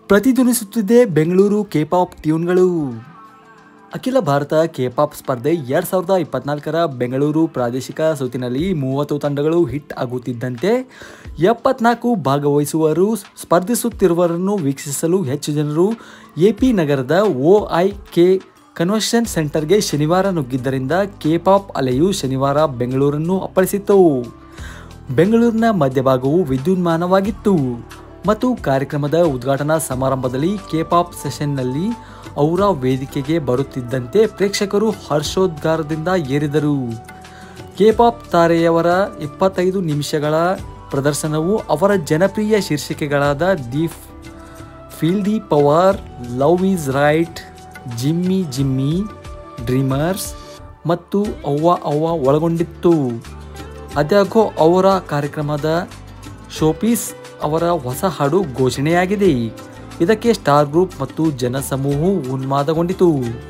ಪ್ರತಿಧ್ವನಿಸುತ್ತಿದೆ ಬೆಂಗಳೂರು ಕೇಪಾಪ್ ಟ್ಯೂನ್ಗಳು ಅಖಿಲ ಭಾರತ ಕೇಪಾಪ್ ಸ್ಪರ್ಧೆ ಎರಡ್ ಸಾವಿರದ ಇಪ್ಪತ್ನಾಲ್ಕರ ಬೆಂಗಳೂರು ಪ್ರಾದೇಶಿಕ ಸುತ್ತಿನಲ್ಲಿ ಮೂವತ್ತು ತಂಡಗಳು ಹಿಟ್ ಆಗುತ್ತಿದ್ದಂತೆ ಎಪ್ಪತ್ನಾಲ್ಕು ಭಾಗವಹಿಸುವವರು ಸ್ಪರ್ಧಿಸುತ್ತಿರುವವರನ್ನು ವೀಕ್ಷಿಸಲು ಹೆಚ್ಚು ಜನರು ಎಪಿ ನಗರದ ಒಐ ಕೆ ಕನ್ವೆನ್ಷನ್ ಸೆಂಟರ್ಗೆ ಶನಿವಾರ ನುಗ್ಗಿದ್ದರಿಂದ ಕೇಪಾಪ್ ಅಲೆಯು ಶನಿವಾರ ಬೆಂಗಳೂರನ್ನು ಅಪ್ಪಳಿಸಿತ್ತು ಬೆಂಗಳೂರಿನ ಮಧ್ಯಭಾಗವು ವಿದ್ಯುನ್ಮಾನವಾಗಿತ್ತು ಮತ್ತು ಕಾರ್ಯಕ್ರಮದ ಉದ್ಘಾಟನಾ ಸಮಾರಂಭದಲ್ಲಿ ಕೇಪಾಪ್ ಸೆಷನ್ನಲ್ಲಿ ಅವರ ವೇದಿಕೆಗೆ ಬರುತ್ತಿದ್ದಂತೆ ಪ್ರೇಕ್ಷಕರು ಹರ್ಷೋದ್ಗಾರದಿಂದ ಏರಿದರು ಕೇಪಾಪ್ ತಾರೆಯವರ ಇಪ್ಪತ್ತೈದು ನಿಮಿಷಗಳ ಪ್ರದರ್ಶನವು ಅವರ ಜನಪ್ರಿಯ ಶೀರ್ಷಿಕೆಗಳಾದ the feel the power love is right Jimmy Jimmy dreamers ಮತ್ತು ಅವ್ವ ಅವ್ವ ಒಳಗೊಂಡಿತ್ತು ಅದ್ಯಾಗೋ ಅವರ ಕಾರ್ಯಕ್ರಮದ ಶೋಪೀಸ್ ಅವರ ಹೊಸ ಹಾಡು ಘೋಷಣೆಯಾಗಿದೆ ಇದಕ್ಕೆ ಸ್ಟಾರ್ ಗ್ರೂಪ್ ಮತ್ತು ಜನಸಮೂಹವು ಉನ್ಮಾದಗೊಂಡಿತು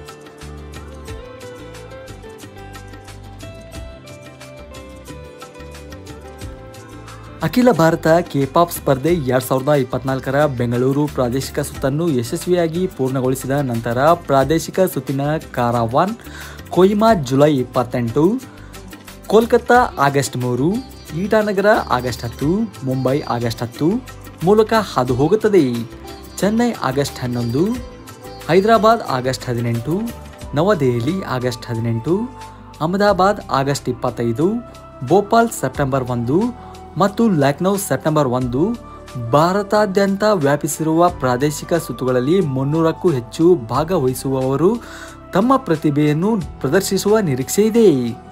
ಅಖಿಲ ಭಾರತ ಕೆಪಾಪ್ ಸ್ಪರ್ಧೆ ಎರಡ್ ಸಾವಿರದ ಇಪ್ಪತ್ನಾಲ್ಕರ ಬೆಂಗಳೂರು ಪ್ರಾದೇಶಿಕ ಸುತ್ತನ್ನು ಯಶಸ್ವಿಯಾಗಿ ಪೂರ್ಣಗೊಳಿಸಿದ ನಂತರ ಪ್ರಾದೇಶಿಕ ಸುತ್ತಿನ ಕಾರಾವಾನ್ ಕೊಹಿಮಾ ಜುಲೈ ಇಪ್ಪತ್ತೆಂಟು ಕೋಲ್ಕತ್ತಾ ಆಗಸ್ಟ್ ಮೂರು ಈಟಾನಗರ ಆಗಸ್ಟ್ ಹತ್ತು ಮುಂಬೈ ಆಗಸ್ಟ್ ಹತ್ತು ಮೂಲಕ ಹಾದು ಹೋಗುತ್ತದೆ ಚೆನ್ನೈ ಆಗಸ್ಟ್ ಹನ್ನೊಂದು ಹೈದರಾಬಾದ್ ಆಗಸ್ಟ್ ಹದಿನೆಂಟು ನವದೆಹಲಿ ಆಗಸ್ಟ್ ಹದಿನೆಂಟು ಅಹಮದಾಬಾದ್ ಆಗಸ್ಟ್ ಇಪ್ಪತ್ತೈದು ಭೋಪಾಲ್ ಸೆಪ್ಟೆಂಬರ್ ಒಂದು ಮತ್ತು ಲಕ್ನೌ ಸೆಪ್ಟೆಂಬರ್ ಒಂದು ಭಾರತಾದ್ಯಂತ ವ್ಯಾಪಿಸಿರುವ ಪ್ರಾದೇಶಿಕ ಸುತ್ತುಗಳಲ್ಲಿ ಮುನ್ನೂರಕ್ಕೂ ಹೆಚ್ಚು ಭಾಗವಹಿಸುವವರು ತಮ್ಮ ಪ್ರತಿಭೆಯನ್ನು ಪ್ರದರ್ಶಿಸುವ ನಿರೀಕ್ಷೆ ಇದೆ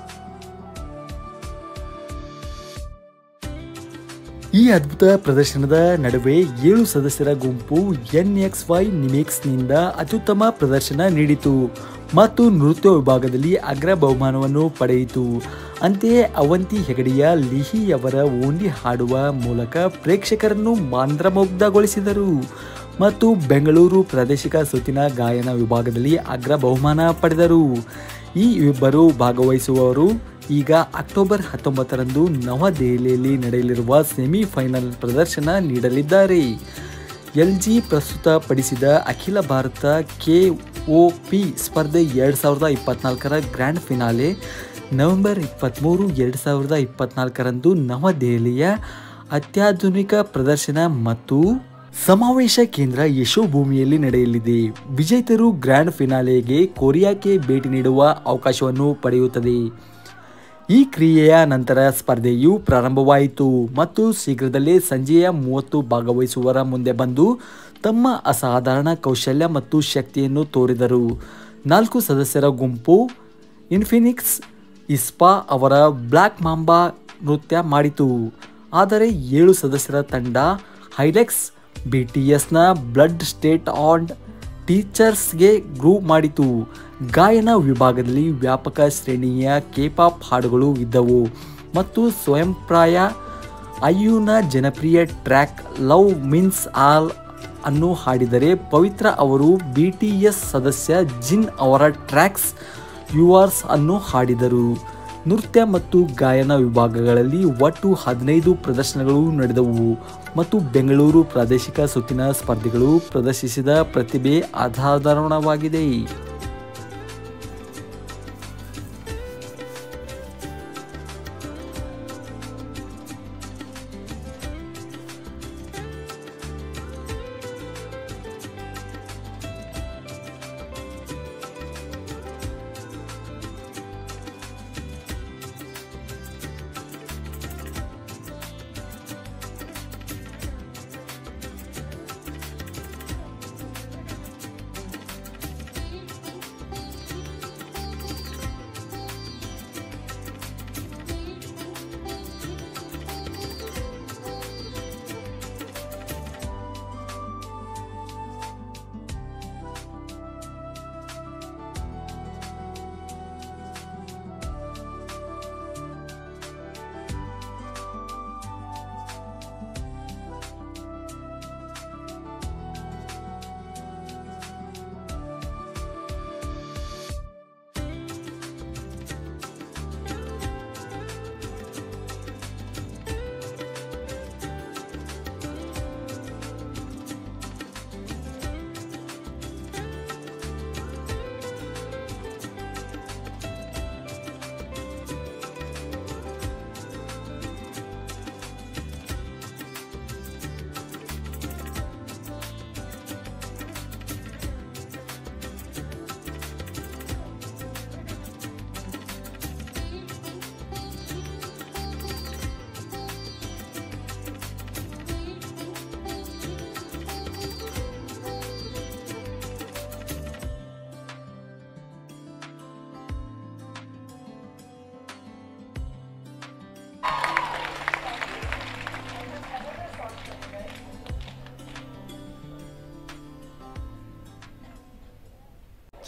ಈ ಅದ್ಭುತ ಪ್ರದರ್ಶನದ ನಡುವೆ ಏಳು ಸದಸ್ಯರ ಗುಂಪು ಎನ್ ಎಕ್ಸ್ ವೈ ನಿಮಿಕ್ಸ್ನಿಂದ ಅತ್ಯುತ್ತಮ ಪ್ರದರ್ಶನ ನೀಡಿತು ಮತ್ತು ನೃತ್ಯ ವಿಭಾಗದಲ್ಲಿ ಅಗ್ರ ಬಹುಮಾನವನ್ನು ಪಡೆಯಿತು ಅಂತೆಯೇ ಅವಂತಿ ಹೆಗಡೆಯ ಲಿಹಿಯವರ ಓಂಡಿ ಹಾಡುವ ಮೂಲಕ ಪ್ರೇಕ್ಷಕರನ್ನು ಮಂತ್ರಮುಗ್ಧಗೊಳಿಸಿದರು ಮತ್ತು ಬೆಂಗಳೂರು ಪ್ರಾದೇಶಿಕ ಸುತ್ತಿನ ಗಾಯನ ವಿಭಾಗದಲ್ಲಿ ಅಗ್ರ ಬಹುಮಾನ ಪಡೆದರು ಈ ಇಬ್ಬರು ಭಾಗವಹಿಸುವವರು ಈಗ ಅಕ್ಟೋಬರ್ ಹತ್ತೊಂಬತ್ತರಂದು ನವದೆಹಲಿಯಲ್ಲಿ ನಡೆಯಲಿರುವ ಸೆಮಿಫೈನಲ್ ಪ್ರದರ್ಶನ ನೀಡಲಿದ್ದಾರೆ ಎಲ್ ಜಿ ಪ್ರಸ್ತುತಪಡಿಸಿದ ಅಖಿಲ ಭಾರತ ಕೆ ಒ ಪಿ ಸ್ಪರ್ಧೆ ಎರಡು ಸಾವಿರದ ಇಪ್ಪತ್ನಾಲ್ಕರ ಗ್ರ್ಯಾಂಡ್ ಫಿನಾಲೆ ನವೆಂಬರ್ ಇಪ್ಪತ್ತ್ಮೂರು ಎರಡು ಸಾವಿರದ ಇಪ್ಪತ್ನಾಲ್ಕರಂದು ನವದೆಹಲಿಯ ಅತ್ಯಾಧುನಿಕ ಪ್ರದರ್ಶನ ಮತ್ತು ಸಮಾವೇಶ ಕೇಂದ್ರ ಯಶೋಭೂಮಿಯಲ್ಲಿ ನಡೆಯಲಿದೆ ವಿಜೇತರು ಗ್ರ್ಯಾಂಡ್ ಫಿನಾಲೆಗೆ ಕೊರಿಯಾಕ್ಕೆ ಭೇಟಿ ನೀಡುವ ಅವಕಾಶವನ್ನು ಪಡೆಯುತ್ತದೆ ಈ ಕ್ರಿಯೆಯ ನಂತರ ಸ್ಪರ್ಧೆಯು ಪ್ರಾರಂಭವಾಯಿತು ಮತ್ತು ಶೀಘ್ರದಲ್ಲೇ ಸಂಜೆಯ ಮೂವತ್ತು ಭಾಗವಹಿಸುವವರ ಮುಂದೆ ಬಂದು ತಮ್ಮ ಅಸಾಧಾರಣ ಕೌಶಲ್ಯ ಮತ್ತು ಶಕ್ತಿಯನ್ನು ತೋರಿದರು ನಾಲ್ಕು ಸದಸ್ಯರ ಗುಂಪು ಇನ್ಫಿನಿಕ್ಸ್ ಇಸ್ಪಾ ಅವರ ಬ್ಲ್ಯಾಕ್ ಮಾಂಬಾ ನೃತ್ಯ ಮಾಡಿತು ಆದರೆ ಏಳು ಸದಸ್ಯರ ತಂಡ ಹೈಲೆಕ್ಸ್ ಬಿ ಟಿ ಎಸ್ನ ಬ್ಲಡ್ ಸ್ಟೇಟ್ ಆನ್ ಟೀಚರ್ಸ್ಗೆ ಗ್ರೂವ್ ಮಾಡಿತು ಗಾಯನ ವಿಭಾಗದಲ್ಲಿ ವ್ಯಾಪಕ ಶ್ರೇಣಿಯ ಕೇಪಾಪ್ ಹಾಡುಗಳು ಇದ್ದವು ಮತ್ತು ಸ್ವಯಂಪ್ರಾಯ ಅಯ್ಯುನ ಜನಪ್ರಿಯ ಟ್ರ್ಯಾಕ್ ಲವ್ ಮೀನ್ಸ್ ಆಲ್ ಅನ್ನು ಹಾಡಿದರೆ ಪವಿತ್ರ ಅವರು ಬಿ ಟಿ ಎಸ್ ಸದಸ್ಯ ಜಿನ್ ಅವರ ಟ್ರ್ಯಾಕ್ಸ್ ಯುವರ್ಸ್ ಅನ್ನು ಹಾಡಿದರು ನೃತ್ಯ ಮತ್ತು ಗಾಯನ ವಿಭಾಗಗಳಲ್ಲಿ ಒಟ್ಟು ಹದಿನೈದು ಪ್ರದರ್ಶನಗಳು ನಡೆದವು ಮತ್ತು ಬೆಂಗಳೂರು ಪ್ರಾದೇಶಿಕ ಸುತ್ತಿನ ಸ್ಪರ್ಧಿಗಳು ಪ್ರದರ್ಶಿಸಿದ ಪ್ರತಿಭೆ ಅಸಾಧಾರಣವಾಗಿದೆ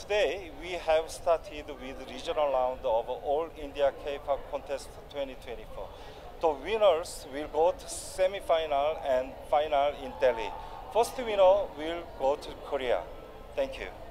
today we have started with regional round of All India K-pop contest 2024. The winners will go to semi-final and final in Delhi. First winner will go to Korea. Thank you.